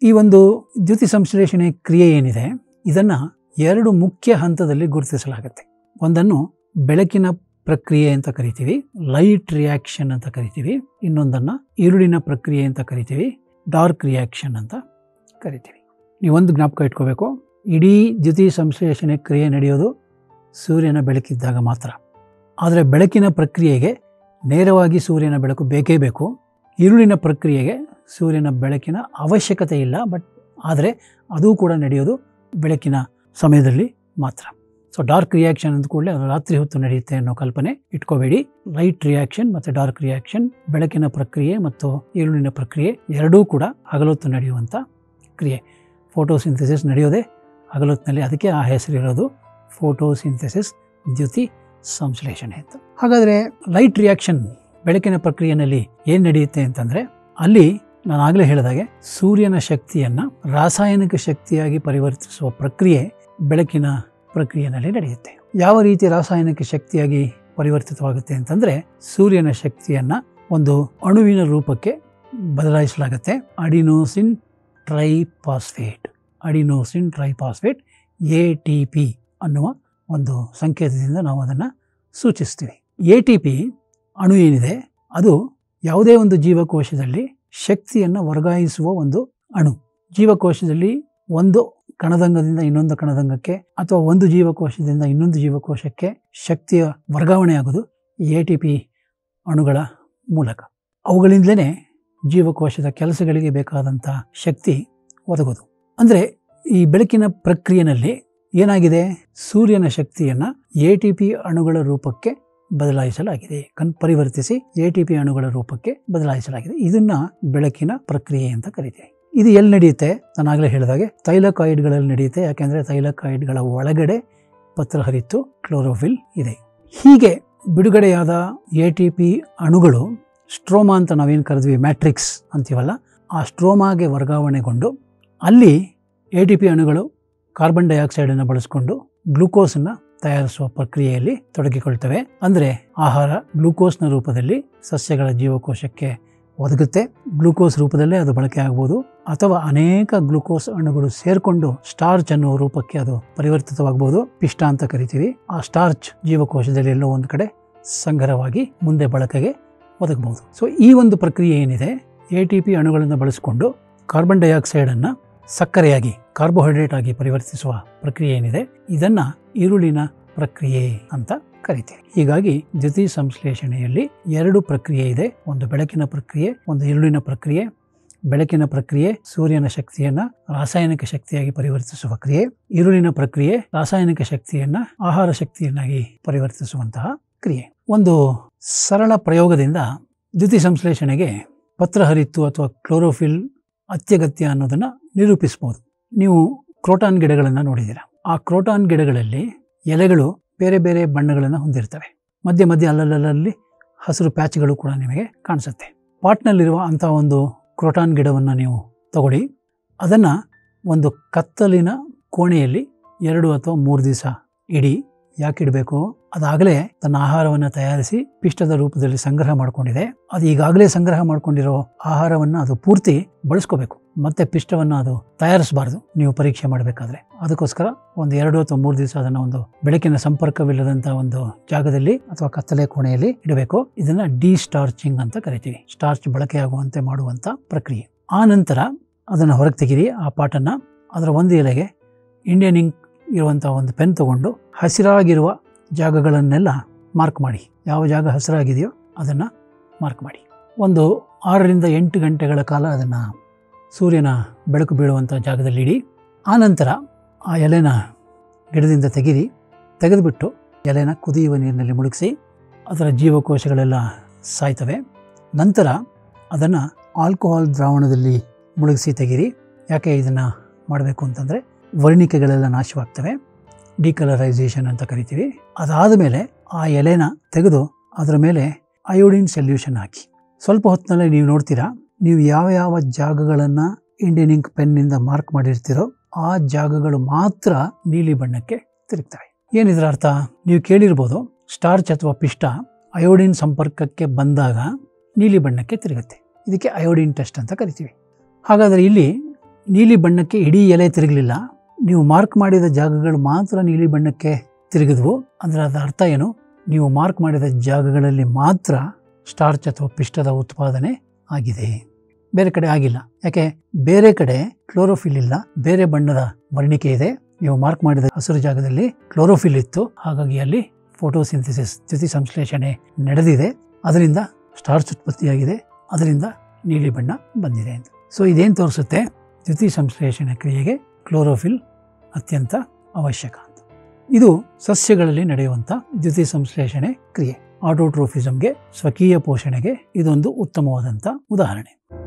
ಈ ಒಂದು ದ್ಯುತಿ ಸಂಶ್ಲೇಷಣೆ ಕ್ರಿಯೆ ಏನಿದೆ ಇದನ್ನ ಎರಡು ಮುಖ್ಯ ಹಂತದಲ್ಲಿ ಗುರುತಿಸಲಾಗುತ್ತೆ ಒಂದನ್ನು ಬೆಳಕಿನ ಪ್ರಕ್ರಿಯೆ ಅಂತ ಕರಿತೀವಿ ಲೈಟ್ ರಿಯಾಕ್ಷನ್ ಅಂತ ಕರಿತೀವಿ ಇನ್ನೊಂದನ್ನ ಈರುಳಿನ ಪ್ರಕ್ರಿಯೆ ಅಂತ ಕರಿತೀವಿ ಡಾರ್ಕ್ ರಿಯಾಕ್ಷನ್ ಅಂತ ಕರಿತೀವಿ ನೀವೊಂದು ಜ್ಞಾಪಕ ಇಟ್ಕೋಬೇಕು ಇಡೀ ದ್ಯುತಿ ಸಂಶ್ಲೇಷಣೆ ಕ್ರಿಯೆ ನಡೆಯೋದು ಸೂರ್ಯನ ಬೆಳಕಿದ್ದಾಗ ಮಾತ್ರ ಆದರೆ ಬೆಳಕಿನ ಪ್ರಕ್ರಿಯೆಗೆ ನೇರವಾಗಿ ಸೂರ್ಯನ ಬೆಳಕು ಬೇಕೇ ಬೇಕು ಈರುಳಿನ ಪ್ರಕ್ರಿಯೆಗೆ ಸೂರ್ಯನ ಬೆಳಕಿನ ಅವಶ್ಯಕತೆ ಇಲ್ಲ ಬಟ್ ಆದರೆ ಅದು ಕೂಡ ನಡೆಯೋದು ಬೆಳಕಿನ ಸಮಯದಲ್ಲಿ ಮಾತ್ರ ಸೊ ಡಾರ್ಕ್ ರಿಯಾಕ್ಷನ್ ಅಂದ ಕೂಡಲೇ ಅದು ರಾತ್ರಿ ಹೊತ್ತು ನಡೆಯುತ್ತೆ ಅನ್ನೋ ಕಲ್ಪನೆ ಇಟ್ಕೋಬೇಡಿ ಲೈಟ್ ರಿಯಾಕ್ಷನ್ ಮತ್ತು ಡಾರ್ಕ್ ರಿಯಾಕ್ಷನ್ ಬೆಳಕಿನ ಪ್ರಕ್ರಿಯೆ ಮತ್ತು ಈರುಳಿನ ಪ್ರಕ್ರಿಯೆ ಎರಡೂ ಕೂಡ ಹಗಲೊತ್ತು ನಡೆಯುವಂಥ ಕ್ರಿಯೆ ಫೋಟೋಸಿಂಥಸಿಸ್ ನಡೆಯೋದೇ ಹಗಲೊತ್ತಿನಲ್ಲಿ ಅದಕ್ಕೆ ಆ ಹೆಸರಿರೋದು ಫೋಟೋಸಿಂಥಸಿಸ್ ದ್ಯುತಿ ಸಂಶ್ಲೇಷಣೆ ಅಂತ ಹಾಗಾದರೆ ಲೈಟ್ ರಿಯಾಕ್ಷನ್ ಬೆಳಕಿನ ಪ್ರಕ್ರಿಯೆಯಲ್ಲಿ ಏನು ನಡೆಯುತ್ತೆ ಅಂತಂದರೆ ಅಲ್ಲಿ ನಾನು ಆಗಲೇ ಹೇಳಿದಾಗೆ ಸೂರ್ಯನ ಶಕ್ತಿಯನ್ನು ರಾಸಾಯನಿಕ ಶಕ್ತಿಯಾಗಿ ಪರಿವರ್ತಿಸುವ ಪ್ರಕ್ರಿಯೆ ಬೆಳಕಿನ ಪ್ರಕ್ರಿಯೆಯಲ್ಲಿ ನಡೆಯುತ್ತೆ ಯಾವ ರೀತಿ ರಾಸಾಯನಿಕ ಶಕ್ತಿಯಾಗಿ ಪರಿವರ್ತಿತವಾಗುತ್ತೆ ಅಂತಂದರೆ ಸೂರ್ಯನ ಶಕ್ತಿಯನ್ನು ಒಂದು ಅಣುವಿನ ರೂಪಕ್ಕೆ ಬದಲಾಯಿಸಲಾಗುತ್ತೆ adenosine triphosphate adenosine triphosphate A T P ಅನ್ನುವ ಒಂದು ಸಂಕೇತದಿಂದ ನಾವು ಅದನ್ನು ಸೂಚಿಸ್ತೀವಿ ಎ ಟಿ ಪಿ ಅಣು ಏನಿದೆ ಅದು ಯಾವುದೇ ಒಂದು ಜೀವಕೋಶದಲ್ಲಿ ಶಕ್ತಿಯನ್ನು ವರ್ಗಾಯಿಸುವ ಒಂದು ಅಣು ಜೀವಕೋಶದಲ್ಲಿ ಒಂದು ಕಣದಂಗದಿಂದ ಇನ್ನೊಂದು ಕಣದಂಗಕ್ಕೆ ಅಥವಾ ಒಂದು ಜೀವಕೋಶದಿಂದ ಇನ್ನೊಂದು ಜೀವಕೋಶಕ್ಕೆ ಶಕ್ತಿಯ ವರ್ಗಾವಣೆ ಆಗೋದು ಎ ಟಿ ಪಿ ಅಣುಗಳ ಮೂಲಕ ಅವುಗಳಿಂದಲೇ ಜೀವಕೋಶದ ಕೆಲಸಗಳಿಗೆ ಬೇಕಾದಂಥ ಶಕ್ತಿ ಒದಗೋದು ಅಂದರೆ ಈ ಬೆಳಕಿನ ಪ್ರಕ್ರಿಯೆಯಲ್ಲಿ ಏನಾಗಿದೆ ಸೂರ್ಯನ ಶಕ್ತಿಯನ್ನು ಎ ಟಿ ಪಿ ಅಣುಗಳ ರೂಪಕ್ಕೆ ಬದಲಾಯಿಸಲಾಗಿದೆ ಕನ್ ಪರಿವರ್ತಿಸಿ ಎ ಟಿ ಪಿ ಅಣುಗಳ ರೂಪಕ್ಕೆ ಬದಲಾಯಿಸಲಾಗಿದೆ ಇದನ್ನ ಬೆಳಕಿನ ಪ್ರಕ್ರಿಯೆ ಅಂತ ಕರಿತೀವಿ ಇದು ಎಲ್ಲಿ ನಡೆಯುತ್ತೆ ನಾನು ಆಗಲೇ ಹೇಳಿದಾಗೆ ತೈಲಕಾಯಿಡ್ಗಳಲ್ಲಿ ನಡೆಯುತ್ತೆ ಯಾಕೆಂದರೆ ತೈಲಕಾಯಿಡ್ಗಳ ಒಳಗಡೆ ಪತ್ರಹರಿತ್ತು ಕ್ಲೋರೋಫಿಲ್ ಇದೆ ಹೀಗೆ ಬಿಡುಗಡೆಯಾದ ಎ ಟಿ ಪಿ ಅಣುಗಳು ಸ್ಟ್ರೋಮಾ ಅಂತ ನಾವೇನು ಕರೆದ್ವಿ ಮ್ಯಾಟ್ರಿಕ್ಸ್ ಅಂತೀವಲ್ಲ ಆ ಸ್ಟ್ರೋಮಾಗೆ ವರ್ಗಾವಣೆಗೊಂಡು ಅಲ್ಲಿ ಎ ಟಿ ಪಿ ಅಣುಗಳು ಕಾರ್ಬನ್ ಡೈಆಕ್ಸೈಡನ್ನು ಬಳಸಿಕೊಂಡು ಗ್ಲೂಕೋಸನ್ನು ತಯಾರಿಸುವ ಪ್ರಕ್ರಿಯೆಯಲ್ಲಿ ತೊಡಗಿಕೊಳ್ತವೆ ಅಂದರೆ ಆಹಾರ ಗ್ಲೂಕೋಸ್ನ ರೂಪದಲ್ಲಿ ಸಸ್ಯಗಳ ಜೀವಕೋಶಕ್ಕೆ ಒದಗುತ್ತೆ ಗ್ಲೂಕೋಸ್ ರೂಪದಲ್ಲೇ ಅದು ಬಳಕೆ ಆಗ್ಬೋದು ಅಥವಾ ಅನೇಕ ಗ್ಲೂಕೋಸ್ ಅಣುಗಳು ಸೇರಿಕೊಂಡು ಸ್ಟಾರ್ಚ್ ಅನ್ನುವ ರೂಪಕ್ಕೆ ಅದು ಪರಿವರ್ತಿತವಾಗಬಹುದು ಪಿಷ್ಟ ಅಂತ ಕರಿತೀವಿ ಆ ಸ್ಟಾರ್ಚ್ ಜೀವಕೋಶದಲ್ಲಿ ಎಲ್ಲೋ ಒಂದು ಕಡೆ ಸಂಗ್ರಹವಾಗಿ ಮುಂದೆ ಬಳಕೆಗೆ ಒದಗಬಹುದು ಸೊ ಈ ಒಂದು ಪ್ರಕ್ರಿಯೆ ಏನಿದೆ ಎ ಟಿ ಪಿ ಅಣುಗಳನ್ನು ಬಳಸಿಕೊಂಡು ಕಾರ್ಬನ್ ಡೈಆಕ್ಸೈಡನ್ನು ಸಕ್ಕರೆಯಾಗಿ ಕಾರ್ಬೋಹೈಡ್ರೇಟ್ ಆಗಿ ಪರಿವರ್ತಿಸುವ ಪ್ರಕ್ರಿಯೆ ಏನಿದೆ ಇದನ್ನ ಈರುಳಿನ ಪ್ರಕ್ರಿಯೆ ಅಂತ ಕರಿತೀವಿ ಹೀಗಾಗಿ ದ್ಯುತಿ ಸಂಶ್ಲೇಷಣೆಯಲ್ಲಿ ಎರಡು ಪ್ರಕ್ರಿಯೆ ಇದೆ ಒಂದು ಬೆಳಕಿನ ಪ್ರಕ್ರಿಯೆ ಒಂದು ಈರುಳಿನ ಪ್ರಕ್ರಿಯೆ ಬೆಳಕಿನ ಪ್ರಕ್ರಿಯೆ ಸೂರ್ಯನ ಶಕ್ತಿಯನ್ನ ರಾಸಾಯನಿಕ ಶಕ್ತಿಯಾಗಿ ಪರಿವರ್ತಿಸುವ ಕ್ರಿಯೆ ಈರುಳಿನ ಪ್ರಕ್ರಿಯೆ ರಾಸಾಯನಿಕ ಶಕ್ತಿಯನ್ನ ಆಹಾರ ಶಕ್ತಿಯನ್ನಾಗಿ ಪರಿವರ್ತಿಸುವಂತಹ ಕ್ರಿಯೆ ಒಂದು ಸರಳ ಪ್ರಯೋಗದಿಂದ ದ್ಯುತಿ ಸಂಶ್ಲೇಷಣೆಗೆ ಪತ್ರಹರಿತ್ತು ಅಥವಾ ಕ್ಲೋರೋಫಿಲ್ ಅತ್ಯಗತ್ಯ ಅನ್ನೋದನ್ನು ನಿರೂಪಿಸ್ಬೋದು ನೀವು ಕ್ರೋಟಾನ್ ಗಿಡಗಳನ್ನು ನೋಡಿದ್ದೀರಾ ಆ ಕ್ರೋಟಾನ್ ಗಿಡಗಳಲ್ಲಿ ಎಲೆಗಳು ಬೇರೆ ಬೇರೆ ಬಣ್ಣಗಳನ್ನು ಹೊಂದಿರ್ತವೆ ಮಧ್ಯೆ ಮಧ್ಯೆ ಅಲ್ಲಲ್ಲಲ್ಲಿ ಹಸಿರು ಪ್ಯಾಚ್ಗಳು ಕೂಡ ನಿಮಗೆ ಕಾಣಿಸುತ್ತೆ ಪಾಟ್ನಲ್ಲಿರುವ ಅಂಥ ಒಂದು ಕ್ರೋಟಾನ್ ಗಿಡವನ್ನು ನೀವು ತಗೊಳ್ಳಿ ಅದನ್ನು ಒಂದು ಕತ್ತಲಿನ ಕೋಣೆಯಲ್ಲಿ ಎರಡು ಅಥವಾ ಮೂರು ದಿವಸ ಇಡಿ ಯಾಕೆ ಇಡಬೇಕು ಅದಾಗಲೇ ತನ್ನ ಆಹಾರವನ್ನು ತಯಾರಿಸಿ ಪಿಷ್ಟದ ರೂಪದಲ್ಲಿ ಸಂಗ್ರಹ ಮಾಡ್ಕೊಂಡಿದೆ ಅದು ಈಗಾಗಲೇ ಸಂಗ್ರಹ ಮಾಡ್ಕೊಂಡಿರೋ ಆಹಾರವನ್ನು ಅದು ಪೂರ್ತಿ ಬಳಸ್ಕೋಬೇಕು ಮತ್ತೆ ಪಿಷ್ಟವನ್ನು ಅದು ತಯಾರಿಸಬಾರ್ದು ನೀವು ಪರೀಕ್ಷೆ ಮಾಡಬೇಕಾದ್ರೆ ಅದಕ್ಕೋಸ್ಕರ ಒಂದು ಎರಡು ಅಥವಾ ಮೂರು ದಿವಸ ಅದನ್ನು ಒಂದು ಬೆಳಕಿನ ಸಂಪರ್ಕವಿಲ್ಲದಂಥ ಒಂದು ಜಾಗದಲ್ಲಿ ಅಥವಾ ಕತ್ತಲೆ ಕೋಣೆಯಲ್ಲಿ ಇಡಬೇಕು ಇದನ್ನ ಡಿ ಸ್ಟಾರ್ಚಿಂಗ್ ಅಂತ ಕರಿತೀವಿ ಸ್ಟಾರ್ಚ್ ಬಳಕೆಯಾಗುವಂತೆ ಮಾಡುವಂಥ ಪ್ರಕ್ರಿಯೆ ಆ ನಂತರ ಅದನ್ನು ಹೊರಗೆ ತೆಗೀರಿ ಆ ಪಾಟನ್ನು ಅದರ ಒಂದು ಎಲೆಗೆ ಇಂಡಿಯನ್ ಇಂಕ್ ಇರುವಂಥ ಒಂದು ಪೆನ್ ತಗೊಂಡು ಹಸಿರಾಗಿರುವ ಜಾಗಗಳನ್ನೆಲ್ಲ ಮಾರ್ಕ್ ಮಾಡಿ ಯಾವ ಜಾಗ ಹಸಿರಾಗಿದೆಯೋ ಅದನ್ನು ಮಾರ್ಕ್ ಮಾಡಿ ಒಂದು ಆರರಿಂದ ಎಂಟು ಗಂಟೆಗಳ ಕಾಲ ಅದನ್ನು ಸೂರ್ಯನ ಬೆಳಕು ಬೀಳುವಂಥ ಜಾಗದಲ್ಲಿ ಇಡಿ ಆನಂತರ ಆ ಎಲೆನ ಗಿಡದಿಂದ ತೆಗೀರಿ ತೆಗೆದುಬಿಟ್ಟು ಎಲೆನ ಕುದಿಯುವ ನೀರಿನಲ್ಲಿ ಮುಳುಗಿಸಿ ಅದರ ಜೀವಕೋಶಗಳೆಲ್ಲ ಸಾಯ್ತವೆ ನಂತರ ಅದನ್ನು ಆಲ್ಕೋಹಾಲ್ ದ್ರಾವಣದಲ್ಲಿ ಮುಳುಗಿಸಿ ತೆಗೀರಿ ಯಾಕೆ ಇದನ್ನು ಮಾಡಬೇಕು ಅಂತಂದರೆ ವರ್ಣಿಕೆಗಳೆಲ್ಲ ನಾಶವಾಗ್ತವೆ ಡಿಕಲರೈಸೇಷನ್ ಅಂತ ಕರಿತೀವಿ ಅದಾದ ಮೇಲೆ ಆ ಎಲೆನ ತೆಗೆದು ಅದರ ಮೇಲೆ ಅಯೋಡಿನ್ ಸೊಲ್ಯೂಷನ್ ಹಾಕಿ ಸ್ವಲ್ಪ ಹೊತ್ತಿನಲ್ಲೇ ನೀವು ನೋಡ್ತೀರಾ ನೀವು ಯಾವ ಯಾವ ಜಾಗಗಳನ್ನು ಇಂಡಿಯನ್ ಇಂಕ್ ಪೆನ್ನಿಂದ ಮಾರ್ಕ್ ಮಾಡಿರ್ತೀರೋ ಆ ಜಾಗಗಳು ಮಾತ್ರ ನೀಲಿ ಬಣ್ಣಕ್ಕೆ ತಿರುಗ್ತವೆ ಏನಿದ್ರ ಅರ್ಥ ನೀವು ಕೇಳಿರ್ಬೋದು ಸ್ಟಾರ್ಚ್ ಅಥವಾ ಪಿಷ್ಟ ಅಯೋಡಿನ್ ಸಂಪರ್ಕಕ್ಕೆ ಬಂದಾಗ ನೀಲಿ ಬಣ್ಣಕ್ಕೆ ತಿರುಗುತ್ತೆ ಇದಕ್ಕೆ ಅಯೋಡಿನ್ ಟೆಸ್ಟ್ ಅಂತ ಕರಿತೀವಿ ಹಾಗಾದರೆ ಇಲ್ಲಿ ನೀಲಿ ಬಣ್ಣಕ್ಕೆ ಇಡೀ ಎಲೆ ತಿರುಗಲಿಲ್ಲ ನೀವು ಮಾರ್ಕ್ ಮಾಡಿದ ಜಾಗಗಳು ಮಾತ್ರ ನೀಲಿ ಬಣ್ಣಕ್ಕೆ ತಿರುಗಿದ್ವು ಅದರ ಅರ್ಥ ಏನು ನೀವು ಮಾರ್ಕ್ ಮಾಡಿದ ಜಾಗಗಳಲ್ಲಿ ಮಾತ್ರ ಸ್ಟಾರ್ಚ್ ಅಥವಾ ಪಿಷ್ಟದ ಉತ್ಪಾದನೆ ಆಗಿದೆ ಬೇರೆ ಕಡೆ ಆಗಿಲ್ಲ ಯಾಕೆ ಬೇರೆ ಕಡೆ ಕ್ಲೋರೋಫಿಲ್ ಇಲ್ಲ ಬೇರೆ ಬಣ್ಣದ ವರ್ಣಿಕೆ ಇದೆ ನೀವು ಮಾರ್ಕ್ ಮಾಡಿದ ಹಸಿರು ಜಾಗದಲ್ಲಿ ಕ್ಲೋರೋಫಿಲ್ ಇತ್ತು ಹಾಗಾಗಿ ಅಲ್ಲಿ ಫೋಟೋಸಿಂಥಸಿಸ್ ದ್ಯುತಿ ಸಂಶ್ಲೇಷಣೆ ನಡೆದಿದೆ ಅದರಿಂದ ಸ್ಟಾರ್ಚ್ ಉತ್ಪತ್ತಿಯಾಗಿದೆ ಅದರಿಂದ ನೀಲಿ ಬಣ್ಣ ಬಂದಿದೆ ಅಂತ ಸೊ ಇದೇನು ತೋರಿಸುತ್ತೆ ದ್ಯುತಿ ಸಂಶ್ಲೇಷಣೆ ಕ್ರಿಯೆಗೆ ಕ್ಲೋರೋಫಿಲ್ ಅತ್ಯಂತ ಅವಶ್ಯಕ ಅಂತ ಇದು ಸಸ್ಯಗಳಲ್ಲಿ ನಡೆಯುವಂಥ ದ್ಯುತಿ ಸಂಶ್ಲೇಷಣೆ ಕ್ರಿಯೆ ಆಟೋಟ್ರೋಫಿಸಮ್ಗೆ ಸ್ವಕೀಯ ಪೋಷಣೆಗೆ ಇದೊಂದು ಉತ್ತಮವಾದಂಥ ಉದಾಹರಣೆ